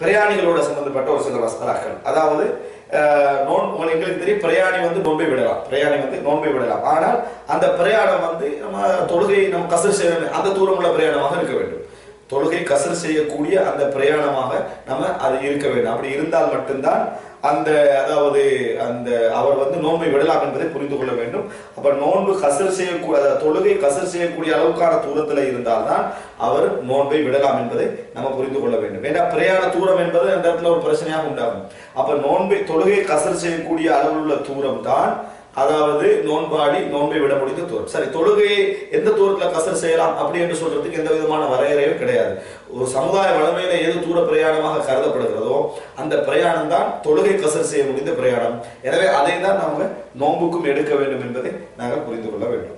பிரயாணிகளோட சம்பந்தப்பட்ட ஒரு சில மசாலாக்கள் அதாவது அஹ், நோன் உங்களுக்கு எங்களுக்கு தெரியும் பிரயாணி வந்து நோன்பை விடலாம் பிரயாணி வந்து நோன்பை விடலாம் ஆனால் அந்த பிரயாணம் வந்து நம்ம தொழுகை நம்ம கசர் செய்ய அந்த தூரமுள்ள பிரயாணமாக இருக்க வேண்டும் தொழுகை கசர் செய்யக்கூடிய அந்த பிரயாணமாக நம்ம அது இருக்க வேண்டும் அப்படி இருந்தால் மட்டும்தான் அந்த அதாவது அந்த அவர் வந்து நோன்பை விடலாம் என்பதை புரிந்து கொள்ள வேண்டும் அப்ப நோன்பு கசர் செய்யக்கூடிய அதாவது தொழுகை கசர் செய்யக்கூடிய அளவுக்கான தூரத்தில் இருந்தால்தான் அவர் நோன்பை விடலாம் என்பதை நம்ம புரிந்து கொள்ள வேண்டும் ஏன்னா பிரயாண தூரம் என்பது அந்த இடத்துல ஒரு பிரச்சனையாக உண்டாகும் அப்ப நோன்பை தொழுகை கசர் செய்யக்கூடிய அளவில் உள்ள தூரம் தான் அதாவது நோன்பாடி நோன்பை விட முடிந்த தூரம் சரி தொழுகையை எந்த தூரத்துல கசர் செய்யலாம் அப்படி என்று சொல்றதுக்கு எந்த விதமான வரையறையும் கிடையாது ஒரு சமுதாய வளமையில எது தூர பிரயாணமாக கருதப்படுகிறதோ அந்த பிரயாணம் தான் தொழுகை கசர் செய்ய முடிந்த பிரயாணம் எனவே அதை தான் நாம நோன்புக்கும் எடுக்க வேண்டும் என்பதை நாங்கள் புரிந்து கொள்ள வேண்டும்